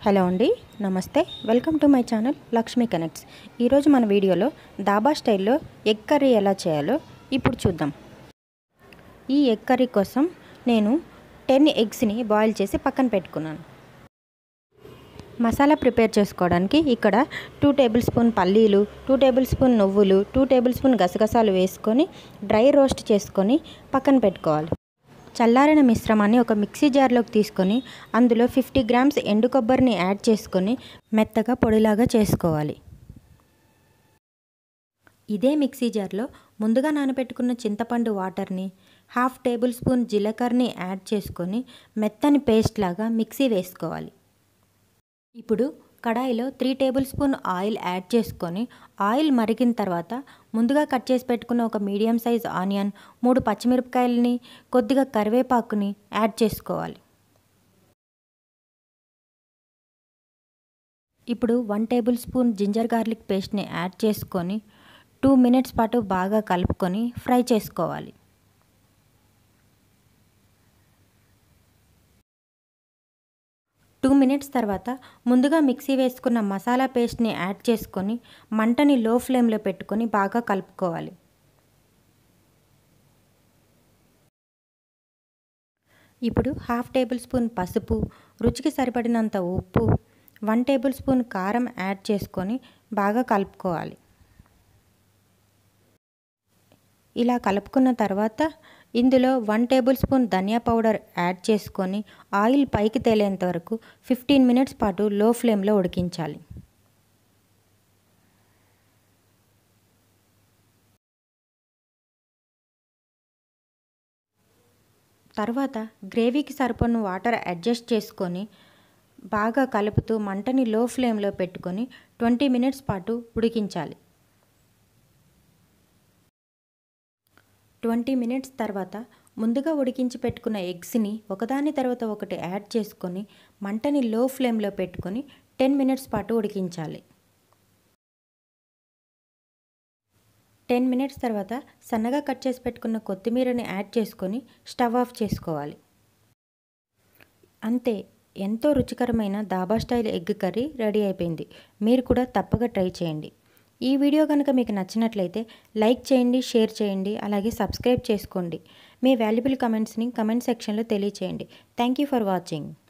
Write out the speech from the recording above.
hello అండి నమస్తే welcome to my channel Lakshmi connects ఈరోజు మన వీడియోలో దాబా స్టైల్లో ఎగ్ కర్రీ ఎలా చేయాలో ఇప్పుడు చూద్దాం ఈ ఎగ్ కర్రీ కోసం నేను టెన్ ఎగ్స్ని బాయిల్ చేసి పక్కన పెట్టుకున్నాను మసాలా ప్రిపేర్ చేసుకోవడానికి ఇక్కడ టూ టేబుల్ స్పూన్ పల్లీలు టూ టేబుల్ స్పూన్ నువ్వులు టూ టేబుల్ స్పూన్ గసగసాలు వేసుకొని డ్రై రోస్ట్ చేసుకొని పక్కన పెట్టుకోవాలి చల్లారిన మిశ్రమాన్ని ఒక మిక్సీ జార్లోకి తీసుకొని అందులో ఫిఫ్టీ గ్రామ్స్ ఎండు కొబ్బరిని యాడ్ చేసుకొని మెత్తగా పొడిలాగా చేసుకోవాలి ఇదే మిక్సీ జార్లో ముందుగా నానబెట్టుకున్న చింతపండు వాటర్ని హాఫ్ టేబుల్ స్పూన్ జీలకర్రని యాడ్ చేసుకొని మెత్తని పేస్ట్ లాగా మిక్సీ వేసుకోవాలి ఇప్పుడు కడాయిలో three tablespoon oil add చేసుకొని ఆయిల్ మరిగిన తర్వాత ముందుగా కట్ చేసి పెట్టుకున్న ఒక మీడియం సైజ్ ఆనియన్ మూడు పచ్చిమిరపకాయలని కొద్దిగా కరివేపాకుని యాడ్ చేసుకోవాలి ఇప్పుడు one tablespoon ginger garlic పేస్ట్ని యాడ్ చేసుకొని టూ మినిట్స్ పాటు బాగా కలుపుకొని ఫ్రై చేసుకోవాలి టూ మినిట్స్ తర్వాత ముందుగా మిక్సీ వేసుకున్న మసాలా పేస్ట్ని యాడ్ చేసుకొని మంటని లో ఫ్లేమ్లో పెట్టుకొని బాగా కలుపుకోవాలి ఇప్పుడు హాఫ్ టేబుల్ స్పూన్ పసుపు రుచికి సరిపడినంత ఉప్పు వన్ టేబుల్ స్పూన్ కారం యాడ్ చేసుకొని బాగా కలుపుకోవాలి ఇలా కలుపుకున్న తర్వాత ఇందులో one tablespoon dhania powder add చేసుకొని ఆయిల్ పైకి తేలేంత వరకు ఫిఫ్టీన్ మినిట్స్ పాటు లో ఫ్లేమ్లో ఉడికించాలి తర్వాత గ్రేవీకి సరిపడిన వాటర్ అడ్జస్ట్ చేసుకొని బాగా కలుపుతూ మంటని లో ఫ్లేమ్లో పెట్టుకొని ట్వంటీ మినిట్స్ పాటు ఉడికించాలి ట్వంటీ మినిట్స్ తర్వాత ముందుగా ఉడికించి పెట్టుకున్న ఎగ్స్ని ఒకదాని తర్వాత ఒకటి యాడ్ చేసుకొని మంటని లో ఫ్లేమ్లో పెట్టుకొని టెన్ మినిట్స్ పాటు ఉడికించాలి టెన్ మినిట్స్ తర్వాత సన్నగా కట్ చేసి పెట్టుకున్న కొత్తిమీరని యాడ్ చేసుకొని స్టవ్ ఆఫ్ చేసుకోవాలి అంతే ఎంతో రుచికరమైన dhaba style egg curry ready అయిపోయింది మీరు కూడా తప్పక ట్రై చేయండి ఈ వీడియో కనుక మీకు నచ్చినట్లయితే లైక్ చేయండి షేర్ చేయండి అలాగే సబ్స్క్రైబ్ చేసుకోండి మీ వాల్యుబుల్ కమెంట్స్ని కమెంట్ సెక్షన్లో తెలియచేయండి థ్యాంక్ యూ ఫర్ వాచింగ్